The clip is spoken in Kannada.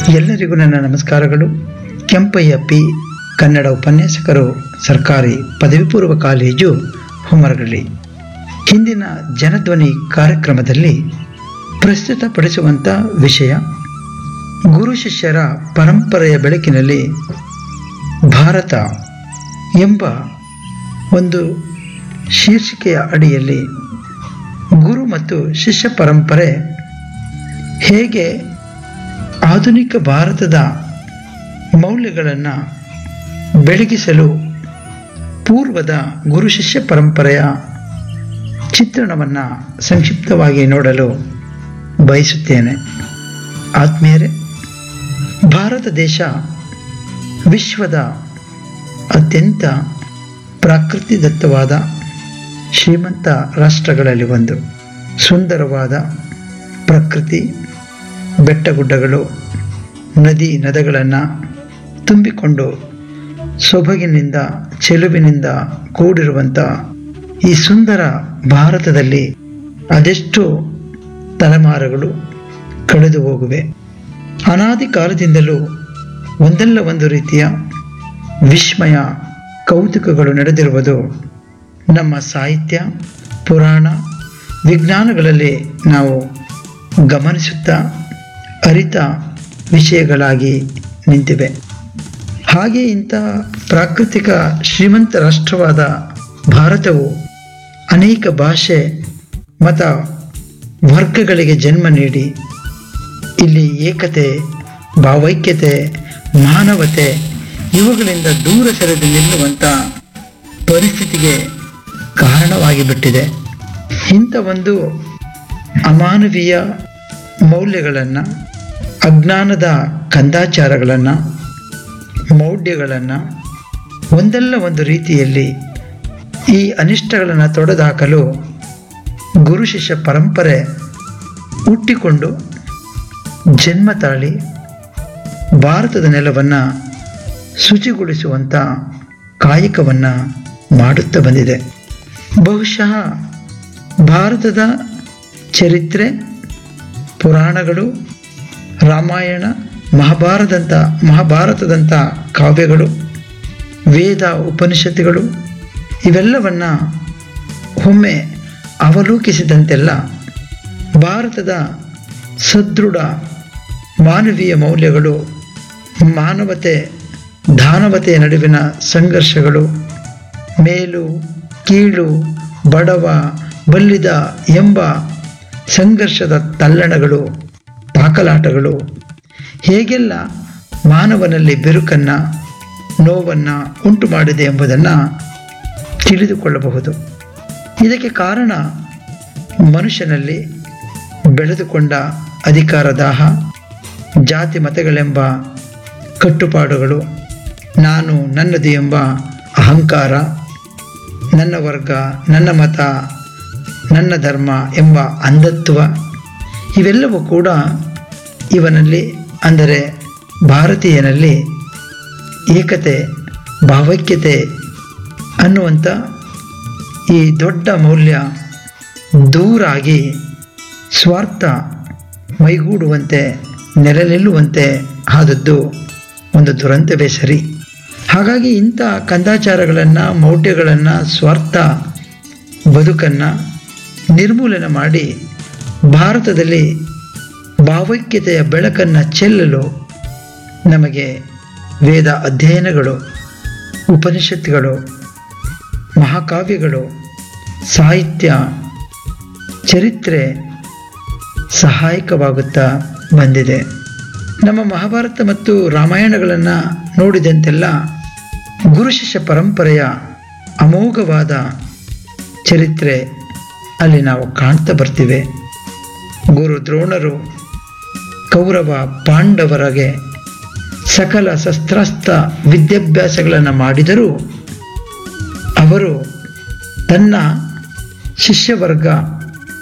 ಎಲ್ಲರಿಗೂ ನನ್ನ ನಮಸ್ಕಾರಗಳು ಕೆಂಪಯ್ಯ ಪಿ ಕನ್ನಡ ಉಪನ್ಯಾಸಕರು ಸರ್ಕಾರಿ ಪದವಿ ಪೂರ್ವ ಕಾಲೇಜು ಹುಮರಗಳ್ಳಿ ಹಿಂದಿನ ಜನಧ್ವನಿ ಕಾರ್ಯಕ್ರಮದಲ್ಲಿ ಪ್ರಸ್ತುತಪಡಿಸುವಂಥ ವಿಷಯ ಗುರು ಶಿಷ್ಯರ ಪರಂಪರೆಯ ಬೆಳಕಿನಲ್ಲಿ ಭಾರತ ಎಂಬ ಒಂದು ಶೀರ್ಷಿಕೆಯ ಅಡಿಯಲ್ಲಿ ಗುರು ಮತ್ತು ಶಿಷ್ಯ ಪರಂಪರೆ ಹೇಗೆ ಆಧುನಿಕ ಭಾರತದ ಮೌಲ್ಯಗಳನ್ನು ಬೆಳಗಿಸಲು ಪೂರ್ವದ ಗುರು ಶಿಷ್ಯ ಪರಂಪರೆಯ ಚಿತ್ರಣವನ್ನು ಸಂಕ್ಷಿಪ್ತವಾಗಿ ನೋಡಲು ಬಯಸುತ್ತೇನೆ ಆತ್ಮೀಯರೇ ಭಾರತ ದೇಶ ವಿಶ್ವದ ಅತ್ಯಂತ ಪ್ರಾಕೃತಿದತ್ತವಾದ ಶ್ರೀಮಂತ ರಾಷ್ಟ್ರಗಳಲ್ಲಿ ಒಂದು ಸುಂದರವಾದ ಪ್ರಕೃತಿ ಬೆಟ್ಟಗುಡ್ಡಗಳು ನದಿ ನದಗಳನ್ನು ತುಂಬಿಕೊಂಡು ಸೊಬಗಿನಿಂದ ಚೆಲುವಿನಿಂದ ಕೂಡಿರುವಂಥ ಈ ಸುಂದರ ಭಾರತದಲ್ಲಿ ಅದೆಷ್ಟು ತಲೆಮಾರುಗಳು ಕಳೆದು ಹೋಗುವೆ ಅನಾದಿ ಕಾಲದಿಂದಲೂ ಒಂದಲ್ಲ ಒಂದು ರೀತಿಯ ವಿಸ್ಮಯ ಕೌತುಕಗಳು ನಡೆದಿರುವುದು ನಮ್ಮ ಸಾಹಿತ್ಯ ಪುರಾಣ ವಿಜ್ಞಾನಗಳಲ್ಲಿ ನಾವು ಗಮನಿಸುತ್ತಾ ಅರಿತ ವಿಷಯಗಳಾಗಿ ನಿಂತಿವೆ ಹಾಗೆ ಇಂಥ ಪ್ರಾಕೃತಿಕ ಶ್ರೀಮಂತ ರಾಷ್ಟ್ರವಾದ ಭಾರತವು ಅನೇಕ ಭಾಷೆ ಮತ ವರ್ಗಗಳಿಗೆ ಜನ್ಮ ನೀಡಿ ಇಲ್ಲಿ ಏಕತೆ ಭಾವೈಕ್ಯತೆ ಮಾನವತೆ ಇವುಗಳಿಂದ ದೂರ ಸರಿದು ನಿಲ್ಲುವಂಥ ಪರಿಸ್ಥಿತಿಗೆ ಕಾರಣವಾಗಿ ಬಿಟ್ಟಿದೆ ಇಂಥ ಒಂದು ಅಮಾನವೀಯ ಮೌಲ್ಯಗಳನ್ನು ಅಜ್ಞಾನದ ಕಂದಾಚಾರಗಳನ್ನು ಮೌಢ್ಯಗಳನ್ನು ಒಂದಲ್ಲ ಒಂದು ರೀತಿಯಲ್ಲಿ ಈ ಅನಿಷ್ಟಗಳನ್ನು ತೊಡೆದುಹಾಕಲು ಗುರು ಶಿಷ್ಯ ಪರಂಪರೆ ಹುಟ್ಟಿಕೊಂಡು ಜನ್ಮ ತಾಳಿ ಭಾರತದ ನೆಲವನ್ನು ಶುಚಿಗೊಳಿಸುವಂಥ ಕಾಯಕವನ್ನು ಮಾಡುತ್ತಾ ಬಂದಿದೆ ಬಹುಶಃ ಭಾರತದ ಚರಿತ್ರೆ ಪುರಾಣಗಳು ರಾಮಾಯಣ ಮಹಾಭಾರತದಂಥ ಮಹಾಭಾರತದಂಥ ಕಾವ್ಯಗಳು ವೇದ ಉಪನಿಷತ್ತುಗಳು ಇವೆಲ್ಲವನ್ನ ಒಮ್ಮೆ ಅವಲೋಕಿಸಿದಂತೆಲ್ಲ ಭಾರತದ ಸದೃಢ ಮಾನವೀಯ ಮೌಲ್ಯಗಳು ಮಾನವತೆ ದಾನವತೆಯ ನಡುವಿನ ಸಂಘರ್ಷಗಳು ಮೇಲು ಕೀಳು ಬಡವ ಬಲ್ಲಿದ ಎಂಬ ಸಂಘರ್ಷದ ತಲ್ಲಣಗಳು ತಾಕಲಾಟಗಳು ಹೇಗೆಲ್ಲ ಮಾನವನಲ್ಲಿ ಬೆರುಕನ್ನು ನೋವನ್ನು ಉಂಟು ಮಾಡಿದೆ ಎಂಬುದನ್ನು ತಿಳಿದುಕೊಳ್ಳಬಹುದು ಇದಕ್ಕೆ ಕಾರಣ ಮನುಷ್ಯನಲ್ಲಿ ಬೆಳೆದುಕೊಂಡ ಅಧಿಕಾರ ದಾಹ ಜಾತಿ ಮತಗಳೆಂಬ ಕಟ್ಟುಪಾಡುಗಳು ನಾನು ನನ್ನದು ಎಂಬ ಅಹಂಕಾರ ನನ್ನ ವರ್ಗ ನನ್ನ ಮತ ನನ್ನ ಧರ್ಮ ಎಂಬ ಅಂಧತ್ವ ಇವೆಲ್ಲವೂ ಕೂಡ ಇವನಲ್ಲಿ ಅಂದರೆ ಭಾರತೀಯನಲ್ಲಿ ಏಕತೆ ಭಾವೈಕ್ಯತೆ ಅನ್ನುವಂಥ ಈ ದೊಡ್ಡ ಮೌಲ್ಯ ದೂರಾಗಿ ಸ್ವಾರ್ಥ ಮೈಗೂಡುವಂತೆ ನೆಲೆ ನಿಲ್ಲುವಂತೆ ಆದದ್ದು ಒಂದು ದುರಂತವೇ ಸರಿ ಹಾಗಾಗಿ ಇಂಥ ಕಂದಾಚಾರಗಳನ್ನು ಮೌಢ್ಯಗಳನ್ನು ಸ್ವಾರ್ಥ ಬದುಕನ್ನು ನಿರ್ಮೂಲನೆ ಮಾಡಿ ಭಾರತದಲ್ಲಿ ಭಾವೈಕ್ಯತೆಯ ಬೆಳಕನ್ನು ಚೆಲ್ಲಲು ನಮಗೆ ವೇದ ಅಧ್ಯಯನಗಳು ಉಪನಿಷತ್ತುಗಳು ಮಹಾಕಾವ್ಯಗಳು ಸಾಹಿತ್ಯ ಚರಿತ್ರೆ ಸಹಾಯಕವಾಗುತ್ತಾ ಬಂದಿದೆ ನಮ್ಮ ಮಹಾಭಾರತ ಮತ್ತು ರಾಮಾಯಣಗಳನ್ನು ನೋಡಿದಂತೆಲ್ಲ ಗುರು ಶಿಷ್ಯ ಪರಂಪರೆಯ ಅಮೋಘವಾದ ಚರಿತ್ರೆ ಅಲ್ಲಿ ನಾವು ಕಾಣ್ತಾ ಬರ್ತೀವಿ ಗುರು ದ್ರೋಣರು ಕೌರವ ಪಾಂಡವರಗೆ ಸಕಲ ಶಸ್ತ್ರಾಸ್ತ್ರ ವಿದ್ಯಾಭ್ಯಾಸಗಳನ್ನು ಮಾಡಿದರೂ ಅವರು ತನ್ನ ಶಿಷ್ಯವರ್ಗ